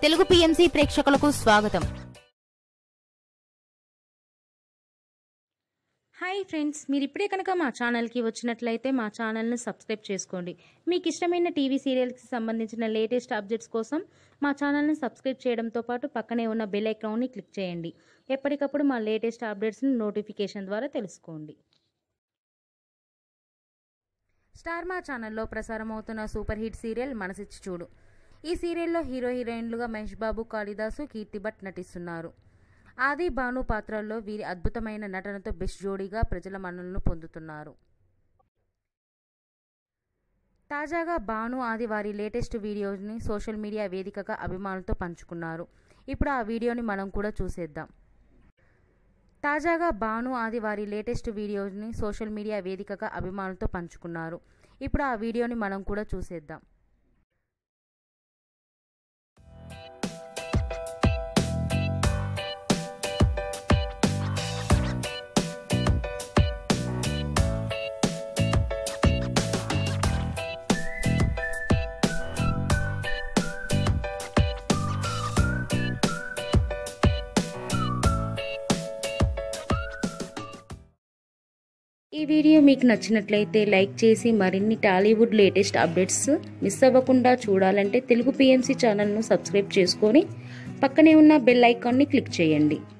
Telugu PMC ప్రేక్షకులకు స్వాగతం hi friends మీరు ఇప్పుడే కనుక మా ఛానల్కి వచ్చినట్లయితే మా ఛానల్ను సబ్స్క్రైబ్ చేసుకోండి మీకు ఇష్టమైన టీవీ సీరియల్కి సంబంధించిన లేటెస్ట్ అప్డేట్స్ కోసం మా ఛానల్ని సబ్స్క్రైబ్ చేయడంతో పాటు పక్కనే ఉన్న బెల్ ఐకాన్ని క్లిక్ చేయండి ఎప్పటికప్పుడు మా లేటెస్ట్ అప్డేట్స్ని నోటిఫికేషన్ ద్వారా తెలుసుకోండి స్టార్ మా ఛానల్లో ప్రసారం అవుతున్న సూపర్ హిట్ సీరియల్ మనసిచ్చి చూడు ఈ సీరియల్లో హీరో హీరోయిన్లుగా మహేష్ బాబు కాళిదాసు కీర్తి భట్ నటిస్తున్నారు ఆది భాను పాత్రల్లో వీరి అద్భుతమైన నటనతో బెస్ట్ జోడీగా ప్రజల మన్ననలు పొందుతున్నారు తాజాగా భాను ఆది వారి లేటెస్ట్ వీడియోని సోషల్ మీడియా వేదికగా అభిమానులతో పంచుకున్నారు ఇప్పుడు ఆ వీడియోని మనం కూడా చూసేద్దాం తాజాగా భాను ఆది వారి లేటెస్ట్ వీడియోని సోషల్ మీడియా వేదికగా అభిమానులతో పంచుకున్నారు ఇప్పుడు ఆ వీడియోని మనం కూడా చూసేద్దాం ఈ వీడియో మీకు నచ్చినట్లయితే లైక్ చేసి మరిన్ని టాలీవుడ్ లేటెస్ట్ అప్డేట్స్ మిస్ అవ్వకుండా చూడాలంటే తెలుగు పిఎంసి ఛానల్ను సబ్స్క్రైబ్ చేసుకొని పక్కనే ఉన్న బెల్ ఐకాన్ని క్లిక్ చేయండి